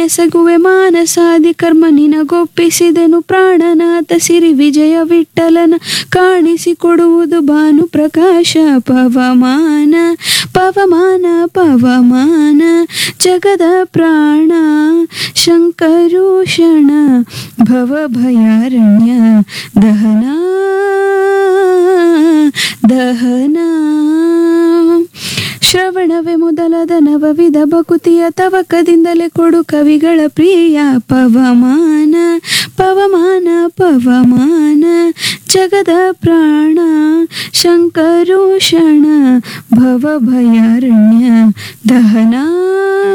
ನೆಸಗುವೆ ಮಾನಸಾದಿ ಕರ್ಮ ನಿನಗೊಪ್ಪಿಸಿದೆನು ಪ್ರಾಣನಾಥ ಸಿರಿ ವಿಜಯ ವಿಠಲನ ಕಾಣಿಸಿಕೊಡುವುದು ಭಾನು ಪ್ರಕಾಶ ಪವಮಾನ ಪವಮಾನ ಪವಮಾನ ಜಗದ ಪ್ರಾಣ ಶಂಕರೋಷಣ ಭವಭಯಾರಣ್ಯ ದಹನ ದಹನ ಶ್ರವಣವೇ ಮೊದಲಾದ ನವವಿಧ ಭಕುತಿಯ ತವಕದಿಂದಲೇ ಕೊಡು ಕವಿಗಳ ಪ್ರಿಯ ಪವಮಾನ ಪವಮಾನ ಪವಮಾನ ಜಗದ ಪ್ರಾಣ ಶಂಕರೋಷಣ ಭವಭಯಾರಣ್ಯ ದಹನ